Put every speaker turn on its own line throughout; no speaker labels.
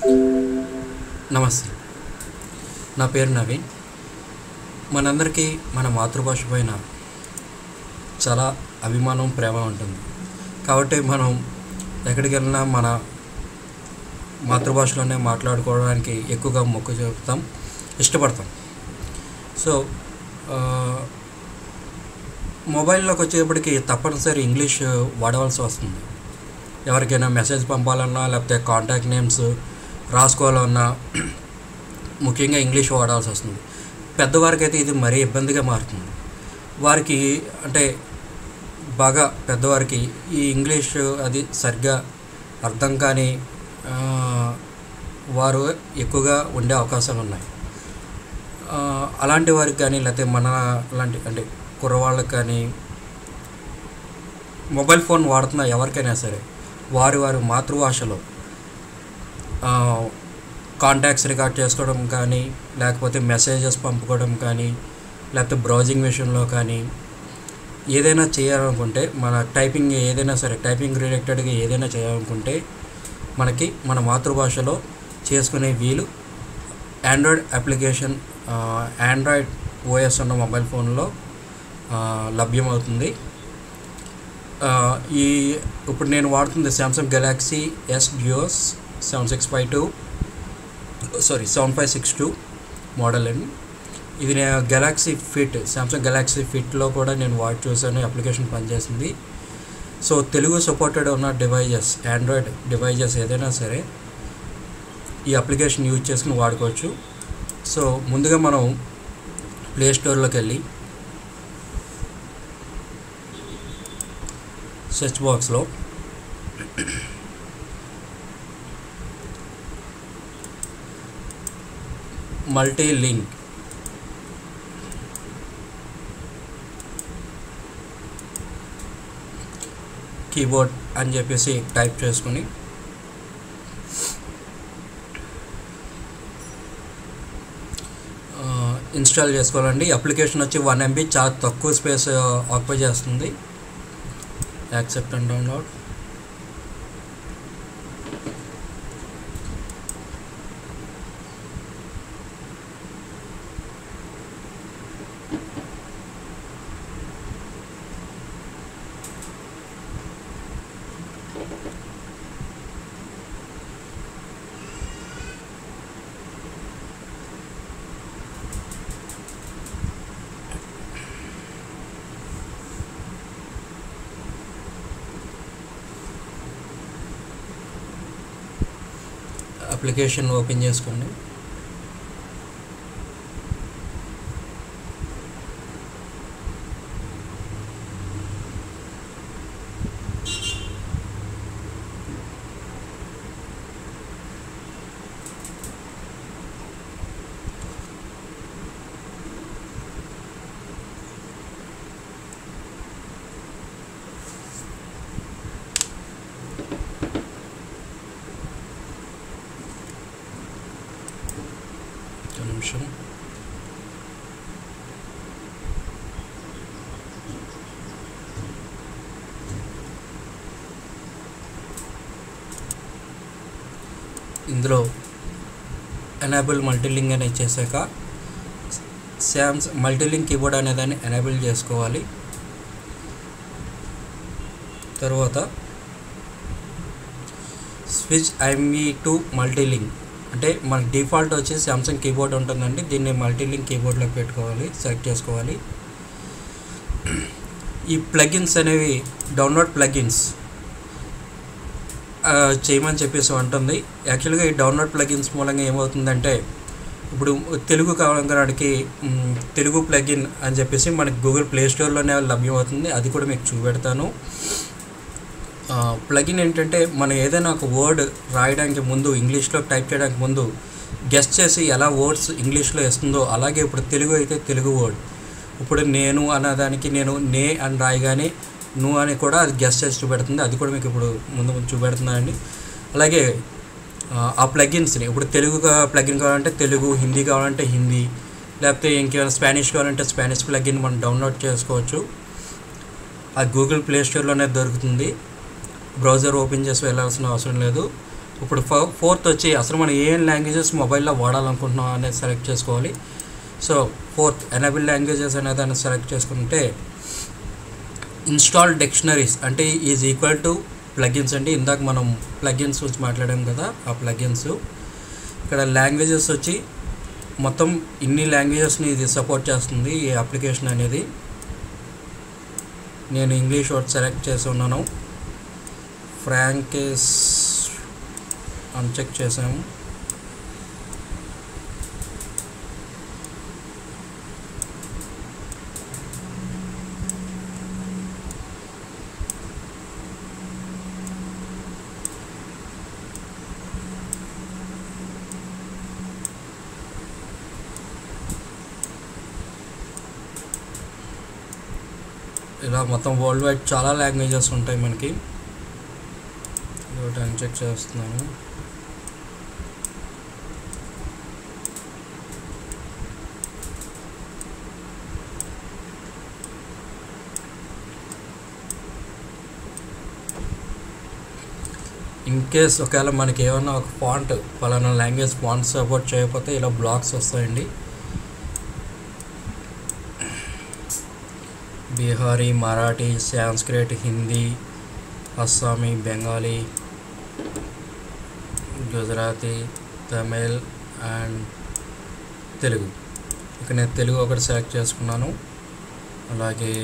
నమస్తే నా పేరు నవీన్ మనందరికీ మన మాతృభాష పైన చాలా అభిమానం ప్రేమ ఉంటుంది కాబట్టి మనం ఎక్కడికి వెళ్ళినా మన మాతృభాషలోనే మాట్లాడుకోవడానికి ఎక్కువగా మొక్కు చూపుతాం ఇష్టపడతాం సో ఆ, మొబైల్లోకి వచ్చేటప్పటికి తప్పనిసరి ఇంగ్లీష్ వాడవలసి వస్తుంది ఎవరికైనా మెసేజ్ పంపాలన్నా లేకపోతే కాంటాక్ట్ నేమ్స్ రాసుకోవాలన్నా ముఖ్యంగా ఇంగ్లీష్ వాడాల్సి వస్తుంది పెద్దవారికి అయితే ఇది మరీ ఇబ్బందిగా మారుతుంది వారికి అంటే బాగా పెద్దవారికి ఈ ఇంగ్లీష్ అది సరిగ్గా అర్థం కాని ఆ, వారు ఎక్కువగా ఉండే అవకాశాలు ఉన్నాయి ఆ, అలాంటి వారికి కానీ లేకపోతే మన లాంటి అంటే కుర్రవాళ్ళకి కానీ మొబైల్ ఫోన్ వాడుతున్న ఎవరికైనా సరే వారి వారి మాతృభాషలో కాంటాక్ట్స్ రికార్డ్ చేసుకోవడం కానీ లేకపోతే మెసేజెస్ పంపుకోవడం కానీ లేకపోతే బ్రౌజింగ్ విషయంలో కానీ ఏదైనా చేయాలనుకుంటే మన టైపింగ్ ఏదైనా సరే టైపింగ్ రిలేటెడ్గా ఏదైనా చేయాలనుకుంటే మనకి మన మాతృభాషలో చేసుకునే వీలు ఆండ్రాయిడ్ అప్లికేషన్ ఆండ్రాయిడ్ ఓఎస్ ఉన్న మొబైల్ ఫోన్లో ఆ, లభ్యమవుతుంది ఆ, ఈ ఇప్పుడు నేను వాడుతుంది Samsung Galaxy S Duos seven six five two sorry seven five six two model అండి ఇది నేను గెలాక్సీ ఫిట్ శాంసంగ్ గెలాక్సీ ఫిట్లో కూడా నేను వాడి చూసాను అప్లికేషన్ పనిచేసింది సో తెలుగు సపోర్టెడ్ ఉన్న డివైజెస్ ఆండ్రాయిడ్ డివైజెస్ ఏదైనా సరే ఈ అప్లికేషన్ యూజ్ చేసుకుని వాడుకోవచ్చు సో ముందుగా మనం ప్లే స్టోర్లోకి వెళ్ళి సెర్చ్ బాక్స్లో మల్టీ లింక్ కీబోర్డ్ అని చెప్పేసి టైప్ చేసుకుని ఆ, ఇన్స్టాల్ చేసుకోవాలండి అప్లికేషన్ వచ్చి వన్ ఎంబీ చాలా తక్కువ స్పేస్ ఆక్యుపై చేస్తుంది accept and download application open చేసుకోండి ఒక్క నిమిషం ఇందులో ఎనేబుల్ మల్టీలింక్ అనేది చేశాక శామ్స్ మల్టీలింక్ కీబోర్డ్ అనే దాన్ని ఎనేబుల్ చేసుకోవాలి తర్వాత స్విచ్ ఐఎంఈ టు మల్టీలింక్ అంటే మనకి డిఫాల్ట్ వచ్చి సామ్సంగ్ కీబోర్డ్ ఉంటుందండి దీన్ని మల్టీలింక్ కీబోర్డ్లోకి పెట్టుకోవాలి సెలెక్ట్ చేసుకోవాలి ఈ ప్లగిన్స్ అనేవి డౌన్లోడ్ ప్లగిన్స్ చేయమని చెప్పేసి ఉంటుంది యాక్చువల్గా ఈ డౌన్లోడ్ ప్లగిన్స్ మూలంగా ఏమవుతుందంటే ఇప్పుడు తెలుగు కావాలనుకోవడానికి మ్, తెలుగు ప్లగిన్ అని చెప్పేసి మనకి గూగుల్ ప్లే స్టోర్లోనే లభ్యమవుతుంది అది కూడా మీకు చూపెడతాను ప్లగిన్ ఏంటంటే మనం ఏదైనా ఒక వర్డ్ రాయడానికి ముందు ఇంగ్లీష్లో టైప్ చేయడానికి ముందు గెస్ట్ చేసి ఎలా వర్డ్స్ ఇంగ్లీష్లో వేస్తుందో అలాగే ఇప్పుడు తెలుగు అయితే తెలుగు వర్డ్ ఇప్పుడు నేను అన్నదానికి నేను నే అని రాయగానే నువ్వు అని కూడా అది గెస్ట్ చేసి చూపెడుతుంది అది కూడా మీకు ఇప్పుడు ముందు ముందు చూపెడుతున్నానండి అలాగే ఆ, ఆ ప్లగిన్స్ని ఇప్పుడు తెలుగు ప్లగిన్ కావాలంటే తెలుగు హిందీ కావాలంటే హిందీ లేకపోతే ఇంకేమైనా స్పానిష్ కావాలంటే స్పానిష్ ప్లగిన్ మనం డౌన్లోడ్ చేసుకోవచ్చు అది గూగుల్ ప్లే స్టోర్లోనే దొరుకుతుంది బ్రౌజర్ ఓపెన్ చేసి వెళ్ళాల్సిన అవసరం లేదు ఇప్పుడు ఫో ఫోర్త్ వచ్చి అసలు మనం ఏ లాంగ్వేజెస్ మొబైల్లో వాడాలనుకుంటున్నాం అనేది సెలెక్ట్ చేసుకోవాలి సో ఫోర్త్ ఎనబుల్ లాంగ్వేజెస్ అనే దాన్ని సెలెక్ట్ చేసుకుంటే ఇన్స్టాల్ డిక్షనరీస్ అంటే ఈజ్ ఈక్వల్ టు ప్లగిన్స్ అండి ఇందాక మనం ప్లగిన్స్ గురించి మాట్లాడాం కదా ఆ ప్లగిన్స్ ఇక్కడ లాంగ్వేజెస్ వచ్చి మొత్తం ఇన్ని లాంగ్వేజెస్ని ఇది సపోర్ట్ చేస్తుంది ఈ అప్లికేషన్ అనేది నేను ఇంగ్లీష్ వర్డ్ సెలెక్ట్ చేసి ఉన్నాను ఫ్రాంకేస్ అన్చెక్ చేసాము ఇలా మొత్తం వరల్డ్ వైడ్ చాలా లాంగ్వేజెస్ ఉంటాయి మనకి ఒకటి అన్చెక్ చేస్తున్నాను ఇన్ కేస్ ఒకవేళ మనకి ఏమన్నా ఒక ఫాంట్ పలానా లాంగ్వేజ్ ఫాంట్ సపోర్ట్ చేయకపోతే ఇలా బ్లాక్స్ వస్తాయండి బీహారీ మరాఠీ సాంస్క్రిట్ హిందీ అస్సామీ బెంగాలీ గుజరాతీ తమిళ్ అండ్ తెలుగు ఇక నేను తెలుగు ఒకటి సెలెక్ట్ చేసుకున్నాను అలాగే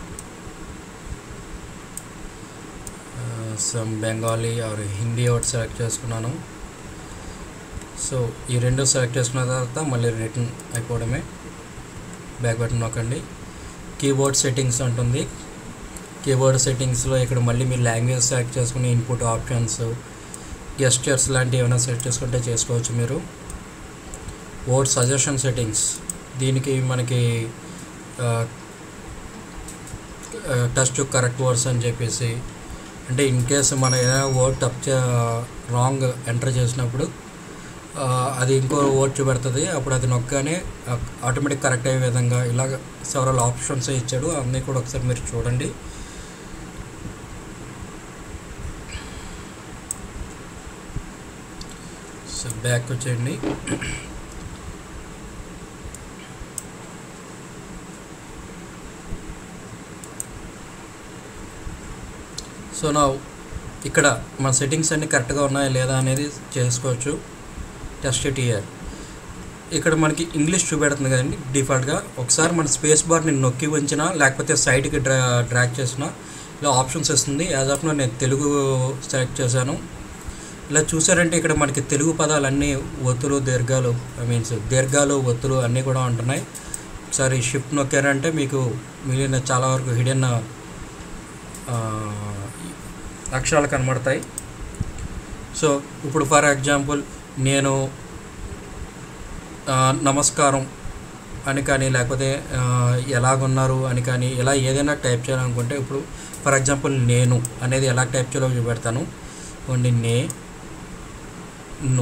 సమ్ బెంగాలీ ఆర్ హిందీ ఒకటి సెలెక్ట్ చేసుకున్నాను సో ఈ రెండు సెలెక్ట్ చేసుకున్న తర్వాత మళ్ళీ రిటర్న్ అయిపోవడమే బ్యాక్ బటన్ నొక్కండి కీబోర్డ్ సెట్టింగ్స్ ఉంటుంది కీబోర్డ్ సెట్టింగ్స్లో ఇక్కడ మళ్ళీ మీరు లాంగ్వేజ్ సెలెక్ట్ చేసుకుని ఇన్పుట్ ఆప్షన్స్ గెస్టర్స్ లాంటివి ఏమైనా సెట్ చేసుకుంటే చేసుకోవచ్చు మీరు వర్డ్ సజెషన్ సెట్టింగ్స్ దీనికి మనకి టచ్ కరెక్ట్ వర్డ్స్ అని చెప్పేసి అంటే ఇన్ కేస్ మనం ఏదైనా వర్డ్ టప్ రాంగ్ ఎంటర్ చేసినప్పుడు అది ఇంకో వర్డ్ చూపెడుతుంది అప్పుడు అది నొక్కగానే ఆటోమేటిక్ కరెక్ట్ అయ్యే విధంగా ఇలాగ సెవరల్ ఆప్షన్స్ ఇచ్చాడు అన్నీ కూడా ఒకసారి మీరు చూడండి సో బ్యాక్ వచ్చేయండి సో నా ఇక్కడ మన సెట్టింగ్స్ అన్నీ కరెక్ట్గా ఉన్నాయా లేదా అనేది చేసుకోవచ్చు టెస్ట్ ఇట్ ఇయర్ ఇక్కడ మనకి ఇంగ్లీష్ చూపెడుతుంది కదండి డిఫాల్ట్గా ఒకసారి మన స్పేస్ బార్ని నొక్కి ఉంచినా లేకపోతే సైడ్కి డ్రా డ్రాక్ చేసినా ఇలా ఆప్షన్స్ ఇస్తుంది యాజ్ ఆఫ్ నేను తెలుగు సెలెక్ట్ చేశాను ఇలా చూసారంటే ఇక్కడ మనకి తెలుగు పదాలన్నీ ఒత్తులు దీర్ఘాలు ఐ మీన్స్ దీర్ఘాలు ఒత్తులు అన్నీ కూడా ఉంటున్నాయి ఒకసారి షిఫ్ట్ నొక్కారంటే మీకు మిగిలిన చాలా వరకు హిడెన్ అక్షరాలు కనబడతాయి సో ఇప్పుడు ఫర్ ఎగ్జాంపుల్ నేను నమస్కారం అని కానీ లేకపోతే ఎలాగున్నారు అని కానీ ఇలా ఏదైనా టైప్ చేయాలనుకుంటే ఇప్పుడు ఫర్ ఎగ్జాంపుల్ నేను అనేది ఎలా టైప్ చేయాలో చూపెడతాను ఓన్లీ నే ను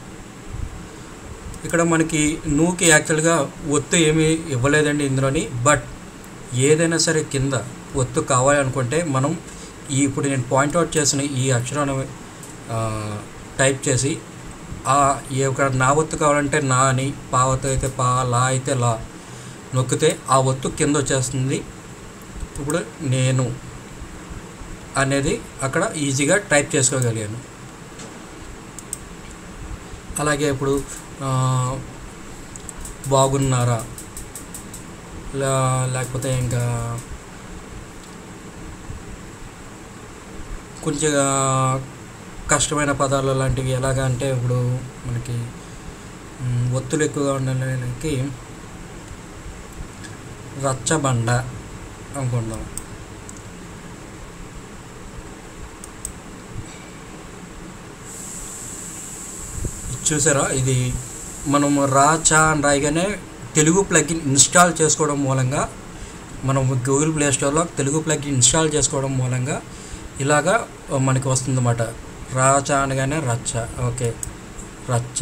ఇక్కడ మనకి నూకి యాక్చువల్గా ఒత్తు ఏమీ ఇవ్వలేదండి ఇందులోని బట్ ఏదైనా సరే కింద ఒత్తు కావాలనుకుంటే మనం ఈ ఇప్పుడు నేను పాయింట్అవుట్ చేసిన ఈ అక్షరాన్ని టైప్ చేసి ఆ ఇక్కడ నా ఒత్తు కావాలంటే నా అని పా ఒత్తు అయితే పా లా అయితే లా నొక్కితే ఆ ఒత్తు కింద వచ్చేస్తుంది ఇప్పుడు నేను అనేది అక్కడ ఈజీగా టైప్ చేసుకోగలిగాను అలాగే ఇప్పుడు బాగున్నారా లేకపోతే ఇంకా కొంచెం కష్టమైన పదాలు లాంటివి ఎలాగ అంటే ఇప్పుడు మనకి ఒత్తులు ఎక్కువగా ఉండడానికి రచ్చబండ అనుకుందాం చూసారా ఇది మనం రా చా అని రాయగానే తెలుగు ప్లగ్ఇన్ ఇన్స్టాల్ చేసుకోవడం మూలంగా మనం గూగుల్ ప్లే స్టోర్లో తెలుగు ప్లగ్ఇన్ ఇన్స్టాల్ చేసుకోవడం మూలంగా ఇలాగా మనకి వస్తుందన్నమాట రాచ అనగానే రచ్చ ఓకే రచ్చ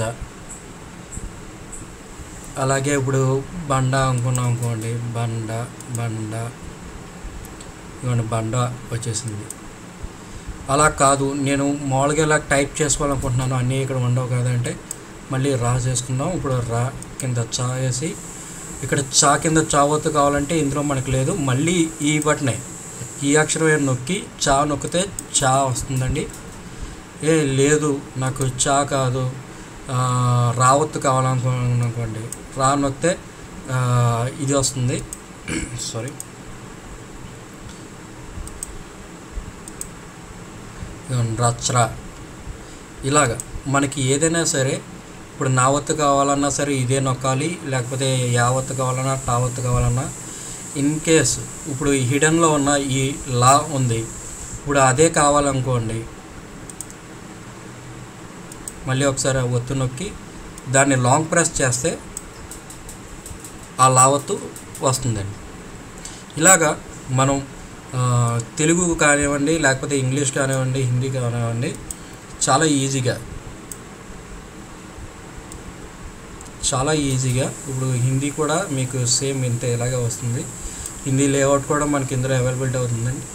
అలాగే ఇప్పుడు బండ అనుకున్నాం అనుకోండి బండ బండ ఇవ్వండి బండ వచ్చేసింది అలా కాదు నేను మామూలుగా ఇలా టైప్ చేసుకోవాలనుకుంటున్నాను అన్నీ ఇక్కడ ఉండవు కదంటే మళ్ళీ రా చేసుకుందాం ఇప్పుడు రా కింద చా వేసి ఇక్కడ చా కింద చావత్తు కావాలంటే ఇందులో మనకు లేదు మళ్ళీ ఈ బటనే ఈ అక్షరం ఏం నొక్కి చా నొక్కితే చా వస్తుందండి ఏ లేదు నాకు చా కాదు ఆ, రావత్తు కావాలనుకోండి రా నొక్కితే ఆ, ఇది వస్తుంది సారీ రచ్రా ఇలాగా మనకి ఏదైనా సరే ఇప్పుడు నా ఒత్తు కావాలన్నా సరే ఇదే నొక్కాలి లేకపోతే యావత్తు కావాలన్నా టావత్తు కావాలన్నా ఇన్ కేస్ ఇప్పుడు హిడన్లో ఉన్న ఈ లా ఉంది ఇప్పుడు అదే కావాలనుకోండి మళ్ళీ ఒకసారి ఆ ఒత్తు నొక్కి దాన్ని లాంగ్ ప్రెస్ చేస్తే ఆ లావత్తు వస్తుందండి ఇలాగా మనం ఆ, తెలుగు కానివ్వండి లేకపోతే ఇంగ్లీష్ కానివ్వండి హిందీ కానివ్వండి చాలా ఈజీగా చాలా ఈజీగా ఇప్పుడు హిందీ కూడా మీకు సేమ్ ఇంత ఇలాగే వస్తుంది హిందీ లేఅవుట్ కూడా మనకి ఇందులో అవైలబిలిటీ అవుతుందండి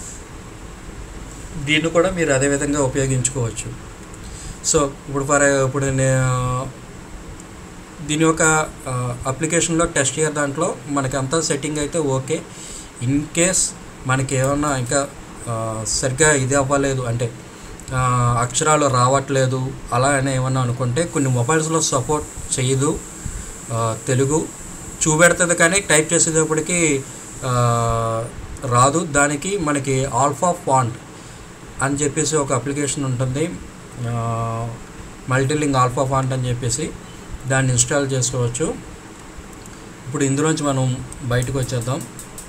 దీన్ని కూడా మీరు అదే విధంగా ఉపయోగించుకోవచ్చు సో ఇప్పుడు ఫర్ ఇప్పుడు నేను దీని యొక్క అప్లికేషన్లో టెస్ట్ ఇయర్ దాంట్లో మనకి అంతా సెట్టింగ్ అయితే ఓకే ఇన్ కేస్ మనకి ఏమన్నా ఇంకా ఆ, సరిగ్గా ఇది అవ్వలేదు అంటే ఆ, అక్షరాలు రావట్లేదు అలా అని ఏమన్నా అనుకుంటే కొన్ని మొబైల్స్లో సపోర్ట్ చేయదు ఆ, తెలుగు చూపెడుతుంది కానీ టైప్ చేసేటప్పటికి ఆ, రాదు దానికి మనకి ఆల్ఫా ఫాంట్ అని చెప్పేసి ఒక అప్లికేషన్ ఉంటుంది మల్టీలింగ్ ఆల్ఫా ఫాంట్ అని చెప్పేసి దాన్ని ఇన్స్టాల్ చేసుకోవచ్చు ఇప్పుడు ఇందులోంచి మనం బయటకు వచ్చేద్దాం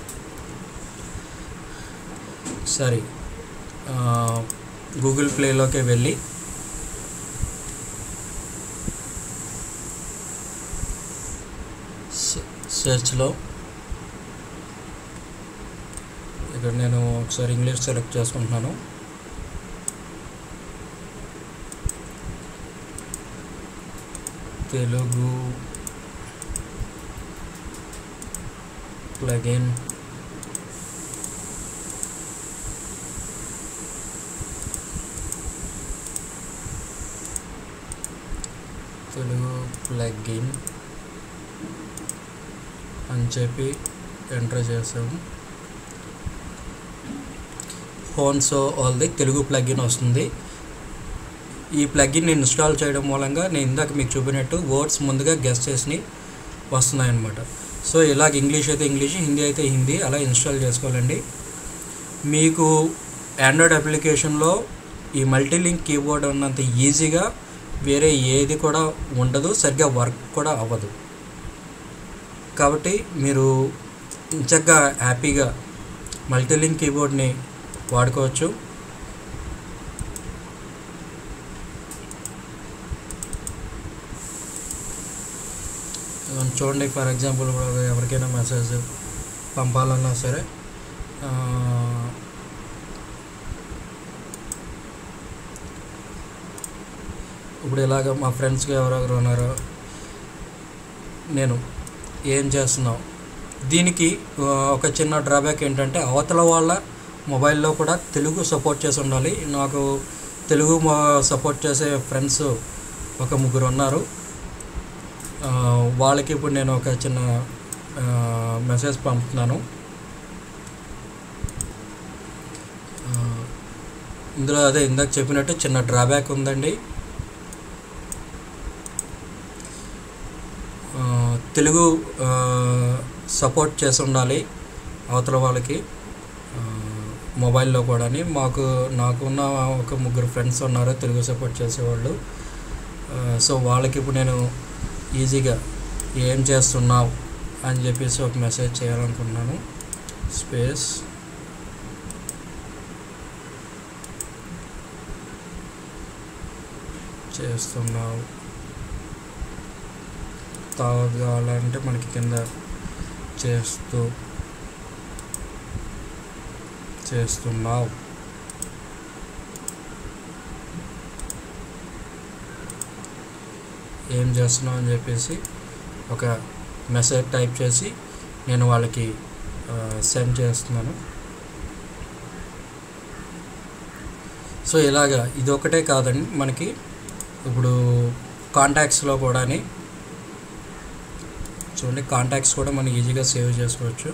సరే ఆ, గూగుల్ ప్లేలోకి వెళ్ళి స- సెర్చ్లో ఇక్కడ నేను ఒకసారి ఇంగ్లీష్ సెలెక్ట్ చేసుకుంటున్నాను తెలుగు ప్లగిన్ తెలుగు ప్లగిన్ అని చెప్పి ఎంటర్ చేసాము ఫోన్స్ ఆల్ది తెలుగు ప్లగిన్ వస్తుంది ఈ ప్లగిన్ ఇన్స్టాల్ చేయడం మూలంగా నేను ఇందాక మీకు చూపినట్టు వర్డ్స్ ముందుగా గెస్ట్ చేసి వస్తున్నాయన్నమాట సో ఇలాగ ఇంగ్లీష్ అయితే ఇంగ్లీష్ హిందీ అయితే హిందీ అలా ఇన్స్టాల్ చేసుకోవాలండి మీకు ఆండ్రాయిడ్ అప్లికేషన్లో ఈ మల్టీలింక్ కీబోర్డ్ ఉన్నంత ఈజీగా వేరే ఏది కూడా ఉండదు సరిగ్గా వర్క్ కూడా అవ్వదు కాబట్టి మీరు చక్కగా హ్యాపీగా మల్టీలింక్ కీబోర్డ్ని వాడుకోవచ్చు ఇదిగోండి చూడండి ఫర్ ఎగ్జాంపుల్ ఇప్పుడు ఎవరికైనా మెసేజ్ పంపాలన్నా సరే ఆ, ఇప్పుడు ఇలాగ మా ఫ్రెండ్స్కి ఎవరెవరు ఉన్నారో నేను ఏం చేస్తున్నావు దీనికి ఆ, ఒక చిన్న డ్రాబ్యాక్ ఏంటంటే అవతల వాళ్ళ మొబైల్లో కూడా తెలుగు సపోర్ట్ చేసి ఉండాలి నాకు తెలుగు సపోర్ట్ చేసే ఫ్రెండ్స్ ఒక ముగ్గురు ఉన్నారు ఆ, వాళ్ళకి ఇప్పుడు నేను ఒక చిన్న ఆ, మెసేజ్ పంపుతున్నాను ఆ, ఇందులో అదే ఇందాక చెప్పినట్టు చిన్న డ్రాబ్యాక్ ఉందండి ఆ, తెలుగు ఆ, సపోర్ట్ చేసి ఉండాలి అవతల వాళ్ళకి ఆ, మొబైల్లో కూడా మాకు నాకున్న ఒక ముగ్గురు ఫ్రెండ్స్ ఉన్నారు తెలుగు సపోర్ట్ చేసేవాళ్ళు ఆ, సో వాళ్ళకి ఇప్పుడు నేను ఈజీగా ఏం చేస్తున్నావు అని చెప్పేసి ఒక మెసేజ్ చేయాలనుకుంటున్నాను స్పేస్ చేస్తున్నావు తావత్ కావాలంటే మనకి కింద చేస్తూ చేస్తున్నావు ఏం చేస్తున్నావు అని చెప్పేసి ఒక మెసేజ్ టైప్ చేసి నేను వాళ్ళకి సెండ్ చేస్తున్నాను సో ఇలాగా ఇది ఒకటే కాదండి మనకి ఇప్పుడు కాంటాక్ట్స్లో కూడా చూడండి కాంటాక్ట్స్ కూడా మనం ఈజీగా సేవ్ చేసుకోవచ్చు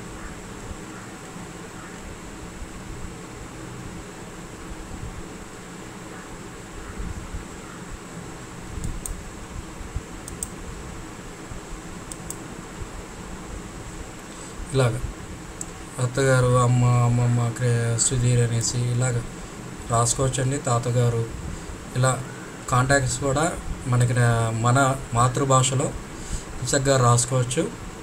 ఇలాగ అత్తగారు అమ్మ అమ్మమ్మ క్రే- సుధీర్ అనేసి ఇలాగ రాసుకోవచ్చండి తాతగారు ఇలా కాంటాక్ట్స్ కూడా మనకి నా- మన మాతృభాషలో చక్కగా రాసుకోవచ్చు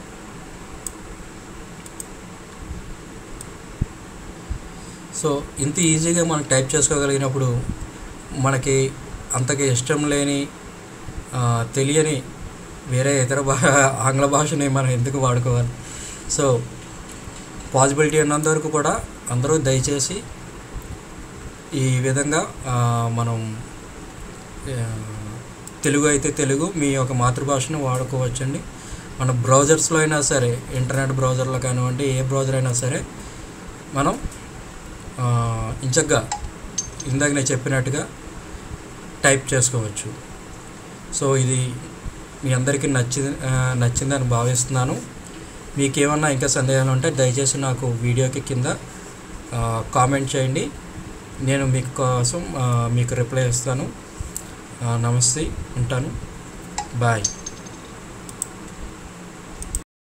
సో ఇంత ఈజీగా మనం టైప్ చేసుకోగలిగినప్పుడు మనకి అంతగా ఇష్టం లేని ఆ, తెలియని వేరే ఇతర భా ఆంగ్ల భాషని మనం ఎందుకు వాడుకోవాలి సో పాసిబిలిటీ ఉన్నంత వరకు కూడా అందరూ దయచేసి ఈ విధంగా ఆ, మనం ఆ, తెలుగు అయితే తెలుగు మీ యొక్క మాతృభాషను వాడుకోవచ్చండి మన బ్రౌజర్స్లో అయినా సరే ఇంటర్నెట్ బ్రౌజర్లో కానివ్వండి ఏ బ్రౌజర్ అయినా సరే మనం ఆ, ఇంచగ్గా ఇందాక నేను చెప్పినట్టుగా టైప్ చేసుకోవచ్చు సో ఇది మీ అందరికీ నచ్చి ఆ, నచ్చిందని భావిస్తున్నాను మీకు ఏమన్నా ఇంకా సందేహాలు ఉంటే దయచేసి నాకు వీడియోకి కింద ఆ, కామెంట్ చేయండి నేను మీకు కోసం ఆ, మీకు రిప్లై ఇస్తాను ఆ, నమస్తే ఉంటాను బాయ్